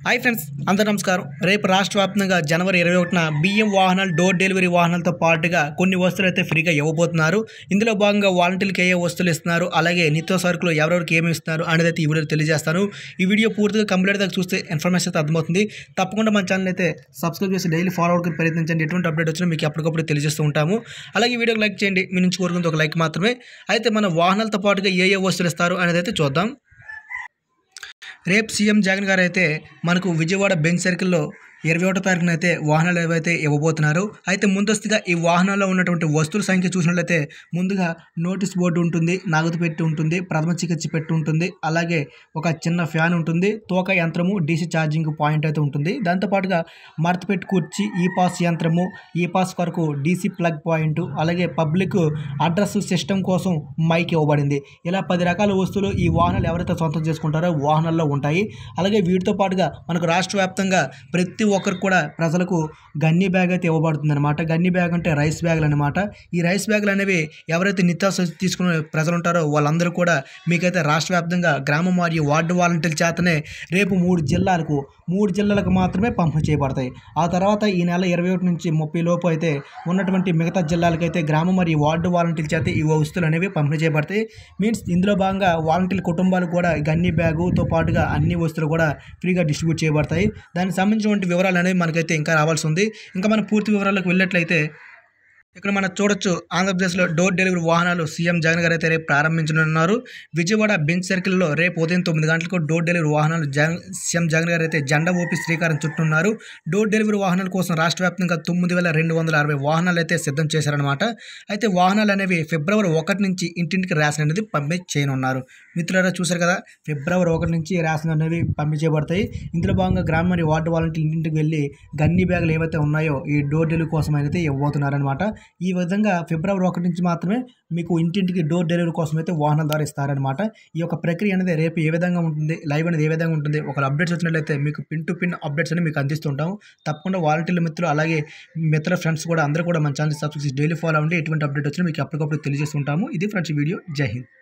hi friends అందరూ నమస్కారం రేపు రాష్ట్ర వ్యాప్తంగా జనవరి ఇరవై ఒకటిన బియ్యం వాహనాలు డోర్ డెలివరీ వాహనాలతో పాటుగా కొన్ని వస్తువులు అయితే ఫ్రీగా ఇవ్వబోతున్నారు ఇందులో భాగంగా వాలంటీర్లకు ఏ ఏ వస్తువులు ఇస్తున్నారు అలాగే నిత్య సరుకులు ఎవరెవరికి ఏమి ఇస్తున్నారు అనేది అయితే ఈ వీడియో తెలియజేస్తాను ఈ వీడియో పూర్తిగా కంప్లీట్ దాకా చూస్తే ఇన్ఫర్మేషన్ అయితే అర్థమవుతుంది తప్పకుండా మన ఛానల్ అయితే సబ్స్క్రైబ్ చేసి డైలీ ఫాలో అవడానికి ప్రయత్నించండి ఎటువంటి అప్డేట్ వచ్చినా మీకు ఎప్పటికప్పుడు తెలియజేస్తూ ఉంటాము అలాగే ఈ వీడియోకి లైక్ చేయండి మీ నుంచి కోరుకుంది ఒక లైక్ మాత్రమే అయితే మన వాహనాలతో పాటుగా ఏ ఏ వస్తువులు ఇస్తారు అనేది అయితే చూద్దాం రేపు సీఎం జగన్ గారు అయితే మనకు విజయవాడ బెంచ్ సర్కిల్లో ఇరవై ఒకటో తారీఖున అయితే వాహనాలు ఏవైతే ఇవ్వబోతున్నారు అయితే ముందస్తుగా ఈ వాహనాల్లో ఉన్నటువంటి వస్తువుల సంఖ్య చూసినట్లయితే ముందుగా నోటీస్ బోర్డు ఉంటుంది నగదు పెట్టి ఉంటుంది ప్రథమ చికిత్స పెట్టి ఉంటుంది అలాగే ఒక చిన్న ఫ్యాన్ ఉంటుంది తోక యంత్రము డీసీ ఛార్జింగ్ పాయింట్ అయితే ఉంటుంది దాంతోపాటుగా మడత పెట్టి కూర్చి ఈ పాస్ యంత్రము ఈ పాస్ వరకు డీసీ ప్లగ్ పాయింట్ అలాగే పబ్లిక్ అడ్రస్ సిస్టమ్ కోసం మైక్ ఇవ్వబడింది ఇలా పది రకాల వస్తువులు ఈ వాహనాలు ఎవరైతే సొంతం చేసుకుంటారో వాహనాల్లో ఉంటాయి అలాగే వీటితో పాటుగా మనకు రాష్ట్ర వ్యాప్తంగా ప్రతి ఒక్కరికి కూడా ప్రజలకు గన్ని బ్యాగ్ అయితే ఇవ్వబడుతుంది అనమాట గన్ని బ్యాగ్ అంటే రైస్ బ్యాగులు అనమాట ఈ రైస్ బ్యాగులు అనేవి ఎవరైతే నిత్యావసర తీసుకునే ప్రజలు ఉంటారో వాళ్ళందరూ కూడా మీకైతే రాష్ట్ర వ్యాప్తంగా గ్రామం మరియు వార్డు వాలంటీర్ల చేతనే రేపు మూడు జిల్లాలకు మూడు జిల్లాలకు మాత్రమే పంపిణీ చేయబడతాయి ఆ తర్వాత ఈ నెల ఇరవై ఒకటి నుంచి ముప్పై లోపు అయితే ఉన్నటువంటి మిగతా జిల్లాలకైతే గ్రామం మరియు వార్డు వాలంటీర్ల చేత ఈ వస్తువులు అనేవి పంపిణీ చేయబడతాయి మీన్స్ ఇందులో భాగంగా వాలంటీర్ల కుటుంబాలు కూడా గన్ని బ్యాగుతో పాటుగా అన్ని వస్తువులు కూడా ఫ్రీగా డిస్ట్రిబ్యూట్ చేయబడతాయి దానికి సంబంధించినటువంటి వివరాలు అనేవి మనకైతే ఇంకా రావాల్సి ఉంది ఇంకా మనం పూర్తి వివరాలకు వెళ్ళినట్లయితే ఇక్కడ మనం చూడొచ్చు ఆంధ్రప్రదేశ్లో డోర్ డెలివరీ వాహనాలు సీఎం జగన్ గారు అయితే రేపు ప్రారంభించనున్నారు విజయవాడ బెంచ్ సర్కిల్లో రేపు ఉదయం తొమ్మిది గంటలకు డోర్ డెలివరీ వాహనాలు జగన్ సీఎం జగన్ గారు అయితే జెండా ఊపి శ్రీకారం చుట్టున్నారు డోర్ డెలివరీ వాహనాల కోసం రాష్ట్ర వ్యాప్తంగా తొమ్మిది వేల రెండు వందల అరవై వాహనాలు అయితే సిద్ధం చేశారనమాట అయితే వాహనాలు అనేవి ఫిబ్రవరి ఒకటి నుంచి ఇంటింటికి రేషన్ అనేది పంపిణీ చేయనున్నారు మిత్రులారా చూశారు కదా ఫిబ్రవరి ఒకటి నుంచి రేషన్ అనేవి పంపిణీ చేయబడతాయి ఇందులో భాగంగా గ్రామ మరియు వార్డు వాలంటీర్ ఇంటింటికి వెళ్ళి గన్ని బ్యాగులు ఏవైతే ఉన్నాయో ఈ డోర్ డెలివరీ కోసం అయితే ఇవ్వబోతున్నారనమాట ఈ విధంగా ఫిబ్రవరి ఒకటి నుంచి మాత్రమే మీకు ఇంటింటికి డోర్ డెలివరీ కోసం అయితే వాహనాల ద్వారా ఇస్తారనమాట ఈ యొక్క ప్రక్రియ అనేది రేపు ఏ విధంగా ఉంటుంది లైవ్ అనేది ఏ విధంగా ఉంటుంది ఒక అప్డేట్స్ వచ్చినట్లయితే మీకు పిన్ టు పిన్ అప్డేట్స్ అని మీకు అందిస్తుంటాం తప్పకుండా వాలంటీర్ల మిత్రులు అలాగే మిత్ర ఫ్రెండ్స్ కూడా అందరూ కూడా మన ఛానల్ సబ్స్క్రైబ్ చేసి డైలీ ఫాలో అవ్వండి ఎటువంటి అప్డేట్ వచ్చినా మీకు అప్పటికప్పుడు తెలియజేస్తుంటాము ఇది ఫ్రెండ్స్ వీడియో జై హింద్